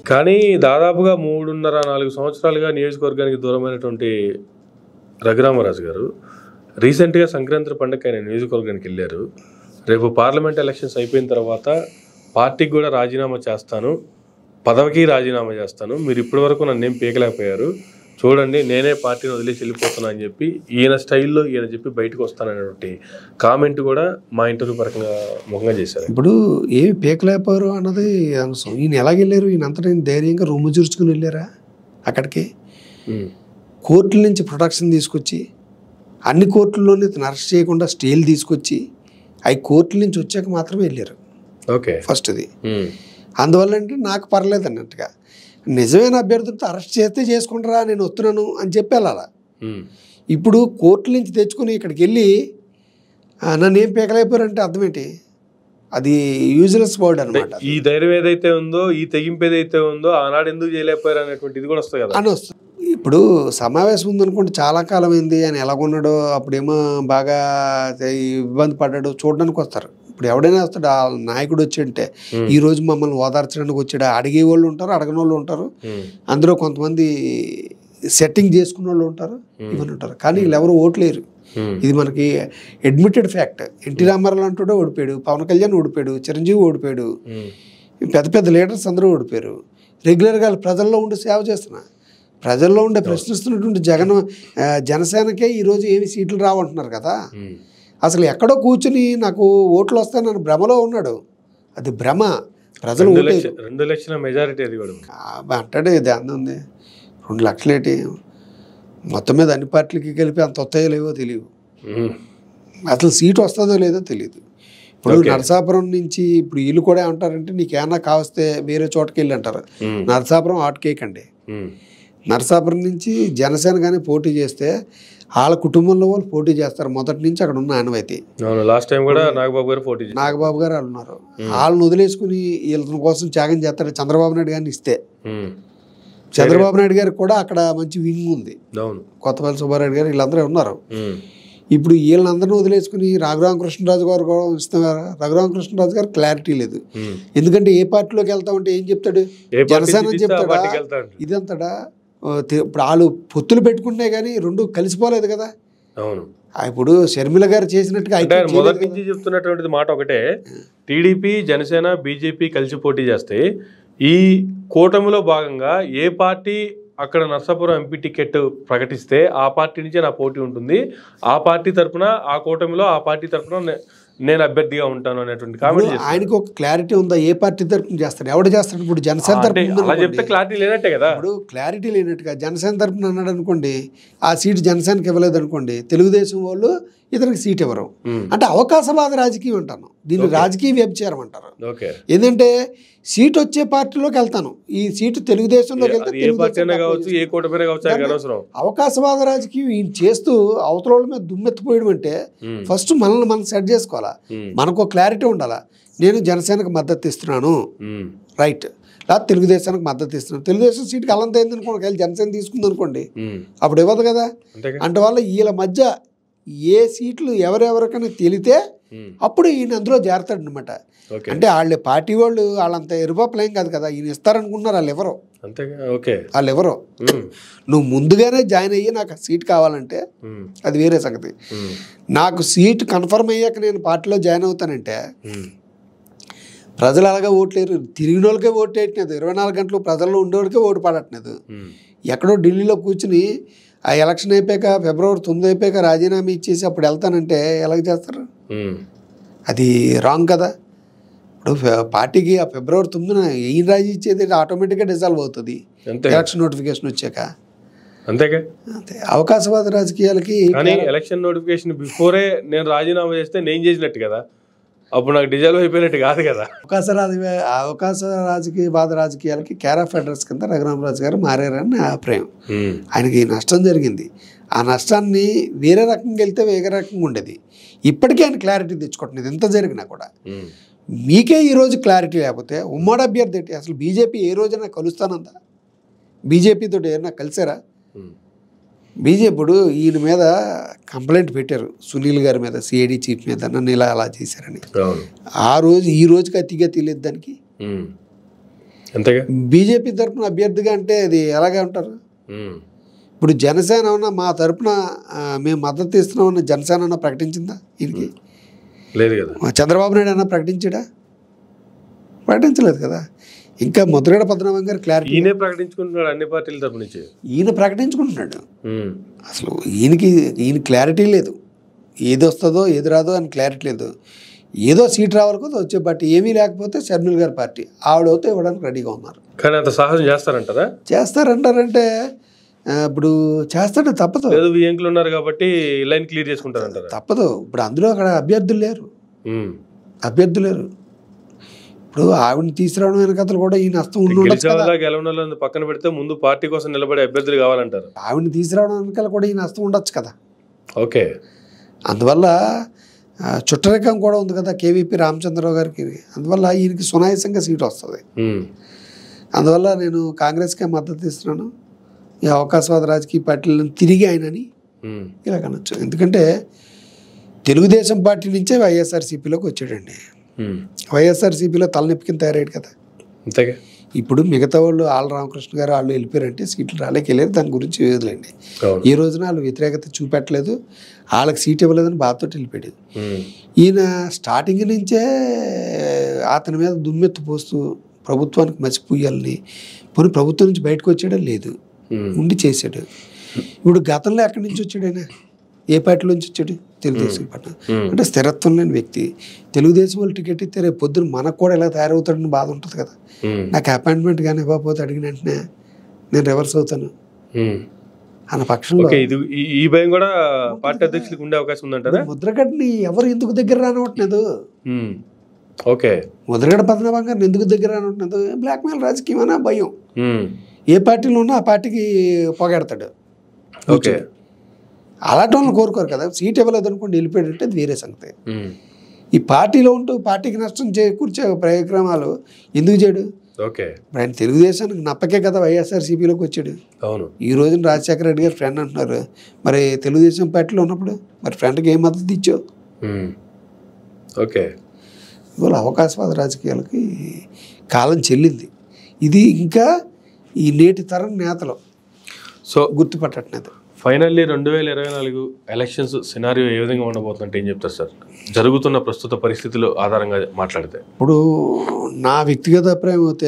కానీ దాదాపుగా మూడున్నర నాలుగు సంవత్సరాలుగా నియోజకవర్గానికి దూరమైనటువంటి రఘురామరాజు గారు రీసెంట్గా సంక్రాంతి పండుగ ఆయన నియోజకవర్గానికి వెళ్ళారు రేపు పార్లమెంట్ ఎలక్షన్స్ అయిపోయిన తర్వాత పార్టీకి కూడా రాజీనామా చేస్తాను పదవికి రాజీనామా చేస్తాను మీరు ఇప్పటి వరకు నన్ను ఏం పీకలేకపోయారు చూడండి నేనే పార్టీని వదిలేసి వెళ్ళిపోతున్నా అని చెప్పి ఈయన స్టైల్లో ఈయన చెప్పి బయటకు వస్తాననేటువంటి కామెంట్ కూడా మా ఇంటర్వ్యూ పరంగా ముఖంగా చేశారు ఇప్పుడు ఏమి పీకలేపారు అన్నది అనవసరం ఈయన ఎలాగెళ్ళారు ఈయన అంతటా ఈయన ధైర్యంగా రొమ్ము చూర్చుకుని వెళ్ళారా అక్కడికి ఉమ్. కోర్టుల నుంచి ప్రొటెక్షన్ తీసుకొచ్చి అన్ని కోర్టుల్లోనే ఇతను అరెస్ట్ చేయకుండా స్టేలు తీసుకొచ్చి అవి కోర్టుల నుంచి వచ్చాక మాత్రమే వెళ్ళారు ఓకే ఫస్ట్ది ఉమ్. అందువల్ల అంటే నాకు పర్లేదు అన్నట్టుగా నిజమైన అభ్యర్థులతో అరెస్ట్ చేస్తే చేసుకుంటారా నేను వస్తున్నాను అని చెప్పి వెళ్ళాలా ఉమ్. ఇప్పుడు కోర్టుల నుంచి తెచ్చుకుని ఇక్కడికి వెళ్ళి "ఆ, నన్ను ఏం పీకలేకపోయారంటే అర్థం ఏంటి అది యూజ్లెస్ వర్డ్ అనమాట ఈ ధైర్యం ఏదైతే ఉందో ఈ తెగింపు ఏదైతే ఉందో ఆనాడు ఎందుకు చేయలేకపోయారు అనేటువంటి ఇది కూడా వస్తుంది కదా అని వస్తుంది ఇప్పుడు సమావేశం ఉందనుకోండి చాలా కాలం అయింది ఆయన ఎలాగున్నాడో అప్పుడేమో బాగా ఇబ్బంది పడ్డాడు చూడడానికి వస్తారు ఇప్పుడు ఎవడైనా వస్తాడు ఆ నాయకుడు వచ్చాడంటే ఉమ్. ఈ రోజు మమ్మల్ని ఓదార్చడానికి వచ్చాడు అడిగే వాళ్ళు ఉంటారు అడగని వాళ్ళు ఉంటారు ఉమ్. అందులో కొంతమంది సెట్టింగ్ చేసుకున్న వాళ్ళు ఉంటారు ఇవన్నీ ఉంటారు కానీ వీళ్ళు ఎవరు ఓట్లేరు ఉమ్. ఇది మనకి అడ్మిటెడ్ ఫ్యాక్ట్ ఎన్టీ రామారావు అంటూ ఓడిపోయాడు పవన్ కళ్యాణ్ ఓడిపోయాడు చిరంజీవి ఓడిపోయాడు ఉమ్. పెద్ద పెద్ద లీడర్స్ అందరూ ఓడిపోయారు రెగ్యులర్గా ప్రజల్లో ఉండి సేవ చేస్తున్నా ప్రజల్లో ఉండే ప్రశ్నిస్తున్నటువంటి జగన్ ఆ, జనసేనకే ఈరోజు ఏమి సీట్లు రావంటున్నారు కదా ఉమ్. అసలు ఎక్కడో కూర్చుని నాకు ఓట్లు వస్తాయి నన్ను భ్రమలో ఉన్నాడు అది భ్రమ ప్రజలు రెండు ఓటే లక్ష రెండు లక్షల మెజారిటీ అది కూడా అంటాడు ఇది అంత ఉంది రెండు లక్షలేటి మొత్తం మీద అన్ని పార్టీలకి కలిపి అంత వస్తాయో లేవో తెలియదు ఉమ్. అసలు సీట్ వస్తుందో లేదో తెలియదు ఇప్పుడు Okay. నరసాపురం నుంచి ఇప్పుడు వీళ్ళు కూడా ఏమంటారంటే నీకేమన్నా కావస్తే వేరే చోటకి వెళ్ళి అంటారు ఉమ్. నరసాపురం ఆటకేకండి ఉమ్. నరసాపురం నుంచి జనసేన కానీ పోటీ చేస్తే వాళ్ళ కుటుంబంలో వాళ్ళు పోటీ చేస్తారు మొదటి నుంచి అక్కడ ఉన్న ఆనవాయితీ అవును లాస్ట్ టైం కూడా నాగబాబు గారు పోటీ చేశారు నాగబాబు గారు వాళ్ళు ఉన్నారు వాళ్ళని వదిలేసుకుని వీళ్ళ కోసం త్యాగం చేస్తాడు చంద్రబాబు నాయుడు గారిని ఇస్తే ఉమ్. చంద్రబాబు నాయుడు గారికి కూడా అక్కడ మంచి వింగ్ ఉంది అవును కొత్తపల్లి సుబ్బారెడ్డి గారు వీళ్ళందరూ ఉన్నారు ఉమ్. ఇప్పుడు వీళ్ళందరినీ వదిలేసుకుని రఘురామకృష్ణరాజు గారు కూడా ఇస్తున్నారు రఘురామకృష్ణరాజు గారు క్లారిటీ లేదు ఉమ్. ఎందుకంటే ఏ పార్టీలోకి వెళ్తామంటే ఏం చెప్తాడు ఏ పార్టీ జనసేన అని జిద్దిస్తే ఆ చెప్తాడా పార్టీకి వెళ్తాడు ఇదంతడా ఆ, తే- ఇప్పుడు వాళ్ళు పొత్తులు పెట్టుకుంటే కానీ రెండు కలిసిపోలేదు కదా అవును ఆ, ఇప్పుడు షర్మిల గారు చేసినట్టుగా అంటే ఆయన ఐక్యం మొదటి చేయలేదు నుంచి చెప్తున్నటువంటిది మాట ఒకటే టీడీపీ జనసేన బీజేపీ కలిసి పోటీ చేస్తే ఈ కూటమిలో భాగంగా ఏ పార్టీ అక్కడ నర్సాపురం ఎంపీ టికెట్ ప్రకటిస్తే ఆ పార్టీ నుంచే నా పోటీ ఉంటుంది ఆ పార్టీ తరపున ఆ కూటమిలో ఆ పార్టీ తరపున నే- నేను అభ్యర్థిగా ఉంటాను అనేటువంటి ఇప్పుడు కామెంట్ చేస్తారు ఆయనకి ఒక క్లారిటీ ఉందా ఏ పార్టీ తరపున చేస్తాడు ఎవడు చేస్తాడు ఇప్పుడు జనసేన అంటే తరపున అలా చెప్తే ఉందనుకోండి. క్లారిటీ లేనట్టే కదా ఇప్పుడు క్లారిటీ లేనట్టుగా జనసేన తరపున అన్నాడు అనుకోండి ఆ సీట్ జనసేనకి ఇవ్వలేదు అనుకోండి తెలుగుదేశం వాళ్ళు ఇతనికి సీట్ ఇవ్వరు ఉమ్. అంటే అవకాశవాద రాజకీయం అంటాను దీన్ని రాజకీయ వ్యభిచారం అంటారు ఓకే ఏంటంటే సీట్ వచ్చే పార్టీలోకి వెళ్తాను ఈ సీటు తెలుగుదేశంలోకి వెళ్తే అది ఏ పార్టీ అయినా తెలుగుదేశం కావచ్చు ఏ కూటమైనా కావచ్చు ఆయనకి అనవసరం అవకాశవాద రాజకీయం ఈయన చేస్తూ అవతల వాళ్ళ మీద దుమ్మెత్తిపోయడం అంటే ఉమ్. ఫస్ట్ మనల్ని మనం సెట్ చేసుకోవాలా ఉమ్. మనకు ఒక క్లారిటీ ఉండాలా నేను జనసేనకు మద్దతు ఇస్తున్నాను ఉమ్. రైట్ లేదా తెలుగుదేశానికి మద్దతు ఇస్తున్నాను తెలుగుదేశం సీట్కి అల్లంత అయింది అనుకోండి ఒకవేళ జనసేన తీసుకుంది అనుకోండి ఉమ్. అప్పుడు ఇవ్వదు కదా అంతేగా అంటే వల్ల వీళ్ళ మధ్య ఏ సీట్లు ఎవరెవరికైనా తెలితే ఉమ్. అప్పుడు ఈయన అందులో చేరతాడు అనమాట ఓకే అంటే వాళ్ళ పార్టీ వాళ్ళు వాళ్ళంత ఎరుపాపలేం కాదు కదా ఈయన ఇస్తారనుకున్నారు వాళ్ళు ఎవరో అంతేగా ఓకే వాళ్ళు ఎవరో ఉమ్. నువ్వు ముందుగానే జాయిన్ అయ్యి నాకు ఆ సీట్ కావాలంటే ఉమ్. అది వేరే సంగతి ఉమ్. నాకు సీట్ కన్ఫర్మ్ అయ్యాక నేను పార్టీలో జాయిన్ అవుతానంటే ఉమ్. ప్రజలు అలాగే ఓట్లేరు తిరిగిన వాళ్ళకే ఓటు వేయట్లేదు ఇరవై నాలుగు గంటలు ప్రజల్లో ఉండేవాడికే ఓటు పడట్లేదు ఉమ్. ఎక్కడో ఢిల్లీలో కూర్చుని ఆ ఎలక్షన్ అయిపోయాక ఫిబ్రవరి తొమ్మిది అయిపోయాక రాజీనామా ఇచ్చేసి అప్పుడు వెళ్తానంటే ఎలాగ చేస్తారు ఉమ్. అది రాంగ్ కదా ఇప్పుడు ఫె- పార్టీకి ఆ ఫిబ్రవరి తొమ్మిదిన ఏం రాజీ ఇచ్చేది ఆటోమేటిక్గా డిజాల్వ్ అవుతుంది అంతే ఎలక్షన్ నోటిఫికేషన్ వచ్చాక అంతేగా అంతే అవకాశవాద రాజకీయాలకి కానీ ఎలక్షన్ నోటిఫికేషన్ బిఫోరే నేను రాజీనామా చేస్తే నేను చేసినట్టు కదా అప్పుడు నాకు డిజాల్వ్ అయిపోయినట్టు కాదు కదా అవకాశ రాజ అవకాశ రాజకీయవాద రాజకీయాలకి కేరా ఫెడరల్స్ కింద రఘురామరాజు గారు మారారని నా అభిప్రాయం ఉమ్. ఆయనకి నష్టం జరిగింది ఆ నష్టాన్ని వేరే రకంగా వెళ్తే వేరే రకంగా ఉండేది ఇప్పటికీ ఆయన క్లారిటీ తెచ్చుకుంటున్నది ఎంత జరిగినా కూడా ఉమ్. మీకే ఈరోజు క్లారిటీ లేకపోతే ఉమ్మడి అభ్యర్థి ఏంటి అసలు బీజేపీ ఏ రోజైనా కలుస్తానందా బీజేపీతో ఏమైనా కలిసారా ఉమ్. బీజేపీ ఇప్పుడు ఈయన మీద కంప్లైంట్ పెట్టారు సునీల్ గారి మీద సిఐడి చీఫ్ మీద నన్ను ఇలా అలా చేశారని అవును ఆ రోజు ఈ రోజుకి అతిగా తెలియదు దానికి ఉమ్. అంతేగా బీజేపీ తరపున అభ్యర్థిగా అంటే అది ఎలాగే ఉంటారు ఉమ్. ఇప్పుడు జనసేన అన్న మా తరపున ఆ, మేము మద్దతు ఇస్తున్నామని జనసేన అన్న ప్రకటించిందా దీనికి లేదు కదా మా చంద్రబాబు నాయుడు అన్న ప్రకటించాడా ప్రకటించలేదు కదా ఇంకా ముద్రగడ పద్మనాభం గారు క్లారిటీ ఈయనే ప్రకటించుకుంటున్నాడు అన్ని పార్టీల తరపు నుంచి ఈయన ప్రకటించుకుంటున్నాడు ఉమ్. అసలు ఈయనకి ఈయన క్లారిటీ లేదు ఏది వస్తుందో ఏది రాదో అని క్లారిటీ లేదు ఏదో సీట్ రావాలి కదా వచ్చే పార్టీ ఏమీ లేకపోతే షర్మిల్ గారి పార్టీ ఆవిడవుతే ఇవ్వడానికి రెడీగా ఉన్నారు కానీ అంత సాహసం చేస్తారంటారా చేస్తారంటారంటే ఆ, ఇప్పుడు చేస్తాడు తప్పదు లేదు వియంకులు ఉన్నారు కాబట్టి లైన్ క్లియర్ చేసుకుంటారంటారా తప్పదు ఇప్పుడు అందులో అక్కడ అభ్యర్థులు లేరు ఉమ్. అభ్యర్థులు లేరు ఇప్పుడు ఆవిడని తీసుకురావడం వెనకతలు కూడా ఈయన నష్టం ఉండి ఉండొచ్చు గెలిచే కదా వాళ్ళ గెలవని పక్కన పెడితే ముందు పార్టీ కోసం నిలబడే అభ్యర్థులు కావాలంటారు ఆవిడని తీసుకురావడం వెనకాల కూడా ఈ నష్టం ఉండొచ్చు కదా ఓకే అందువల్ల ఆ, చుట్టరికం కూడా ఉంది కదా కేవీపీ రామచంద్రరావు గారికి అందువల్ల ఈయనకి సునాయాసంగా సీట్ వస్తుంది ఉమ్. అందువల్ల నేను కాంగ్రెస్కే మద్దతు ఇస్తున్నాను ఈ అవకాశవాద రాజకీయ పార్టీలను తిరిగి ఆయనని ఉమ్. ఇలా కనొచ్చు ఎందుకంటే తెలుగుదేశం పార్టీ నుంచే వైఎస్ఆర్సీపీలోకి వచ్చాడండి ఉమ్. వైఎస్ఆర్సీపీలో తలనొప్పి కింద తయారయ్యాడు కదా అంతేగా ఇప్పుడు మిగతా వాళ్ళు ఆళ్ళ రామకృష్ణ గారు వాళ్ళు వెళ్ళిపోయారంటే సీట్లు రాలేకి వెళ్ళారు దాని గురించి వదిలేండి అవును ఈ రోజున వాళ్ళు వ్యతిరేకత చూపెట్టలేదు వాళ్ళకి సీట్ ఇవ్వలేదని బాధతో వెళ్ళిపోయాడు ఉమ్. ఈయన స్టార్టింగ్ నుంచే అతని మీద దుమ్మెత్తు పోస్తూ ప్రభుత్వానికి మర్చిపోయాలని పోనీ ప్రభుత్వం నుంచి బయటకు వచ్చాడో లేదు ఉమ్. ఉండి చేశాడు ఇప్పుడు గతంలో ఎక్కడి నుంచి వచ్చాడు ఆయన ఏ పార్టీ నుంచి వచ్చాడు తెలుగుదేశం పార్టీ ఉమ్. అంటే స్థిరత్వం లేని వ్యక్తి తెలుగుదేశం వాళ్ళు టికెట్ ఇస్తే రేపు పొద్దున మనకు కూడా ఇలా తయారవుతాడని బాధ ఉంటుంది కదా ఉమ్. నాకు అపాయింట్మెంట్ కానీ ఇవ్వకపోతే అడిగిన వెంటనే నేను రివర్స్ అవుతాను ఉమ్. అన్న పక్షంలో ఓకే ఇది ఈ- ఈ భయం కూడా పార్టీ అధ్యక్షులకు ఉండే అవకాశం ఉందంటారా ముద్రగడ్ని ఎవరు ఎందుకు దగ్గర రానివ్వట్లేదు ఉమ్. ఓకే ముద్రగడ పద్మనాభం గారిని ఎందుకు దగ్గర రానివ్వట్లేదు బ్లాక్మెయిల్ రాజకీయం అనే భయం ఉమ్. ఏ పార్టీలో ఉన్నా ఆ పార్టీకి పొగెడతాడు ఓకే అలాంటి వాళ్ళని కోరుకోరు కదా సీట్ ఇవ్వలేదు అనుకోండి వెళ్ళిపోయాడంటే అది వేరే సంగతి ఉమ్. ఈ పార్టీలో ఉంటూ పార్టీకి నష్టం చేకూర్చే కార్యక్రమాలు ఎందుకు చేయడు ఓకే ఇప్పుడు ఆయన తెలుగుదేశానికి నప్పకే కదా వైఎస్ఆర్సీపీలోకి వచ్చాడు అవును ఈ రోజున రాజశేఖర రెడ్డి గారు ఫ్రెండ్ అంటున్నారు మరి తెలుగుదేశం పార్టీలో ఉన్నప్పుడు మరి ఫ్రెండ్కి ఏం మద్దతు ఇచ్చావు ఉమ్. ఓకే ఇవాళ అవకాశవాద రాజకీయాలకి కాలం చెల్లింది ఇది ఇంకా ఈ నేటి తరం నేతలు సో గుర్తుపట్టట్లేదు ఫైనల్లీ రెండు వేల ఇరవై నాలుగు ఎలక్షన్స్ సినారియో ఏ విధంగా ఉండబోతుందంటే ఏం చెప్తారు సార్ జరుగుతున్న ప్రస్తుత పరిస్థితులు ఆధారంగా మాట్లాడితే ఇప్పుడు నా వ్యక్తిగత అభిప్రాయం అయితే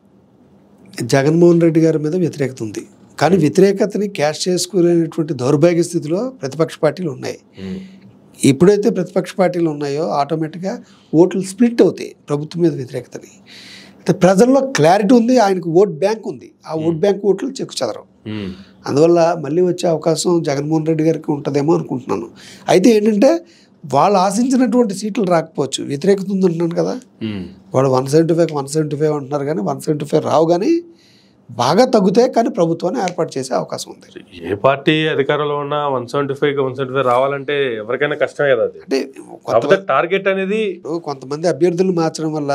జగన్మోహన్ రెడ్డి గారి మీద వ్యతిరేకత ఉంది కానీ వ్యతిరేకతని క్యాష్ చేసుకోలేనటువంటి దౌర్భాగ్య స్థితిలో ప్రతిపక్ష పార్టీలు ఉన్నాయి ఉమ్. ఎప్పుడైతే ప్రతిపక్ష పార్టీలు ఉన్నాయో ఆటోమేటిక్గా ఓట్లు స్ప్లిట్ అవుతాయి ప్రభుత్వం మీద వ్యతిరేకతని అయితే ప్రజల్లో క్లారిటీ ఉంది ఆయనకు ఓట్ బ్యాంక్ ఉంది ఆ ఓట్ బ్యాంక్ ఓట్లు చెక్కు చెదరం ఉమ్. అందువల్ల మళ్ళీ వచ్చే అవకాశం జగన్మోహన్ రెడ్డి గారికి ఉంటుందేమో అనుకుంటున్నాను అయితే ఏంటంటే వాళ్ళు ఆశించినటువంటి సీట్లు రాకపోవచ్చు వ్యతిరేకత ఉంది అంటున్నాను కదా ఉమ్. వాళ్ళు one seventy five one seventy five అంటున్నారు కానీ వన్ సెవెంటీ ఫైవ్ రావు కానీ బాగా తగ్గుతాయి కానీ ప్రభుత్వాన్ని ఏర్పాటు చేసే అవకాశం ఉంది ఏ పార్టీ అధికారంలో ఉన్నా one seventy five one seventy five రావాలంటే ఎవరికైనా కష్టమే కదా అది అంటే కాకపోతే టార్గెట్ అనేది ఇప్పుడు కొంతమంది అభ్యర్థులు మార్చడం వల్ల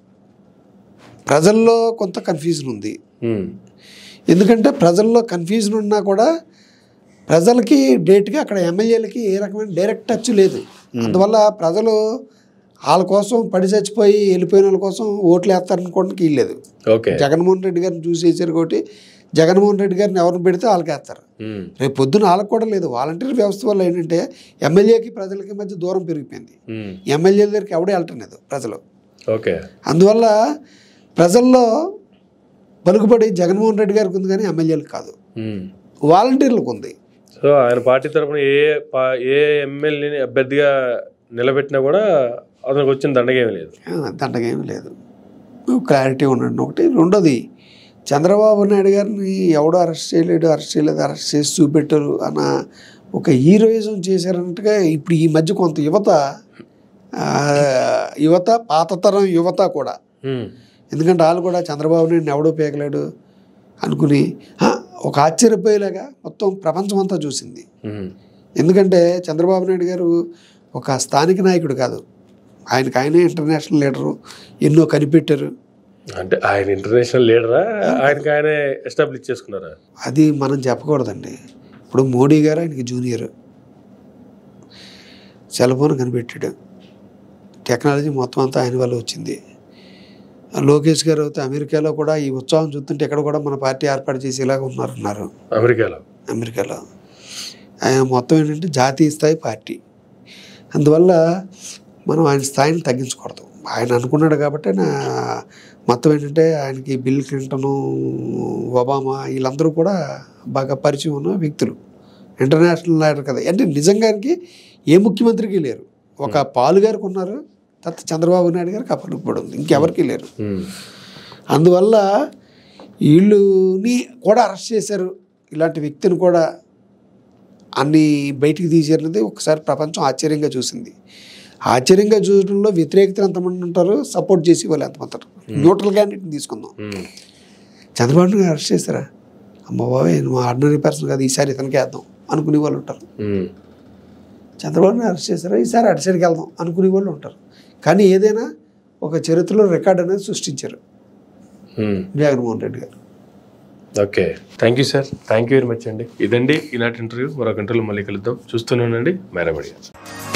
ప్రజల్లో కొంత కన్ఫ్యూజన్ ఉంది ఉమ్. ఎందుకంటే ప్రజల్లో కన్ఫ్యూజన్ ఉన్నా కూడా ప్రజలకి డైరెక్ట్గా అక్కడ ఎమ్మెల్యేలకి ఏ రకమైన డైరెక్ట్ టచ్ లేదు అందువల్ల ప్రజలు వాళ్ళ కోసం పడి చచ్చిపోయి వెళ్ళిపోయిన వాళ్ళ కోసం ఓట్లు వేస్తారనుకోవడానికి వీల్లేదు ఓకే జగన్మోహన్ రెడ్డి గారిని చూసి వేసారు కాబట్టి జగన్మోహన్ రెడ్డి గారిని ఎవరిని పెడితే వాళ్ళకి వేస్తారు ఉమ్. రేపు పొద్దున వాళ్ళకి కూడా లేదు వాలంటీర్ వ్యవస్థ వల్ల ఏంటంటే ఎమ్మెల్యేకి ప్రజలకి మధ్య దూరం పెరిగిపోయింది ఉమ్. ఎమ్మెల్యేల దగ్గరికి ఎవడే వెళ్ళటం లేదు ప్రజలు ఓకే అందువల్ల ప్రజల్లో పలుకుబడి జగన్మోహన్ రెడ్డి గారికి ఉంది కానీ ఎమ్మెల్యేలకు కాదు ఉమ్. వాలంటీర్లకు ఉంది సో ఆయన పార్టీ తరఫున ఏ పా- ఏ ఎమ్మెల్యేని అభ్యర్థిగా నిలబెట్టినా కూడా అతనికి వచ్చిన దండగేమీ లేదు ఆ, దండగా ఏమీ లేదు క్లారిటీ ఉండండి ఒకటి రెండోది చంద్రబాబు నాయుడు గారిని ఎవడో అరెస్ట్ చేయలేడు అరెస్ట్ చేయలేదు అరెస్ట్ చేసి చూపెట్టారు అన్న ఒక హీరోయిజం చేశారన్నట్టుగా ఇప్పుడు ఈ మధ్య కొంత యువత ఆ, యువత పాత తరం యువత కూడా ఉమ్. ఎందుకంటే వాళ్ళు కూడా చంద్రబాబు నాయుడిని ఎవడో పేకలేడు అనుకుని "హా, ఒక ఆశ్చర్యపోయేలాగా మొత్తం ప్రపంచం అంతా చూసింది ఉమ్. ఎందుకంటే చంద్రబాబు నాయుడు గారు ఒక స్థానిక నాయకుడు కాదు ఆయనకు ఆయనే ఇంటర్నేషనల్ లీడరు ఎన్నో కనిపెట్టారు అంటే ఆయన ఇంటర్నేషనల్ లీడరా ఆయనకి ఆయనే ఎస్టాబ్లిష్ చేసుకున్నారా అది మనం చెప్పకూడదండి ఇప్పుడు మోడీ గారు ఆయనకి జూనియర్ సెల్ ఫోన్ కనిపెట్టాడు టెక్నాలజీ మొత్తం అంతా ఆయన వల్ల వచ్చింది లోకేష్ గారు అయితే అమెరికాలో కూడా ఈ ఉత్సవం చూస్తుంటే ఇక్కడ కూడా మన పార్టీ ఏర్పాటు చేసేలాగా ఉన్నారన్నారు అమెరికాలో అమెరికాలో ఆయన మొత్తం ఏంటంటే జాతీయ స్థాయి పార్టీ అందువల్ల మనం ఆయన స్థాయిని తగ్గించకూడదు ఆయన అనుకున్నాడు కాబట్టి ఆయన మొత్తం ఏంటంటే ఆయనకి బిల్ క్లింటన్ ఒబామా వీళ్ళందరూ కూడా బాగా పరిచయం ఉన్న వ్యక్తులు ఇంటర్నేషనల్ లీడర్ కదా అంటే నిజంగానికి ఏ ముఖ్యమంత్రికి లేరు ఒక పాలు గారికి ఉన్నారు తర్వాత చంద్రబాబు నాయుడు గారికి అప్పనుకోవడం ఉంది ఇంకెవరికి లేరు ఉమ్. అందువల్ల వీళ్ళని కూడా అరెస్ట్ చేశారు ఇలాంటి వ్యక్తిని కూడా అన్ని బయటికి తీసేరినది ఒకసారి ప్రపంచం ఆశ్చర్యంగా చూసింది ఆశ్చర్యంగా చూడడంలో వ్యతిరేకతలు ఎంతమంది ఉంటారు సపోర్ట్ చేసి వాళ్ళు ఎంతమంది ఉంటారు న్యూట్రల్ క్యాండిడేట్ని తీసుకుందాం ఉమ్. చంద్రబాబు నాయుడు అరెస్ట్ చేస్తారా అమ్మ బాబాయ్ నువ్వు ఆర్డినరీ పర్సన్ కాదు ఈసారి ఇతనికి వేద్దాం అనుకునే వాళ్ళు ఉంటారు ఉమ్. చంద్రబాబు నాయుడు అరెస్ట్ చేస్తారా ఈసారి అటు సైడ్కి వెళ్దాం అనుకునే వాళ్ళు ఉంటారు కానీ ఏదైనా ఒక చరిత్రలో రికార్డ్ అనేది సృష్టించారు ఉమ్. Jaganmohan Reddy garu okay thank you sir thank you very much అండి ఇదండి ఈనాటి ఇంటర్వ్యూ మరొక ఇంటర్వ్యూలో మళ్ళీ కలుద్దాం చూస్తూనే ఉండండి మేడం అడిగారు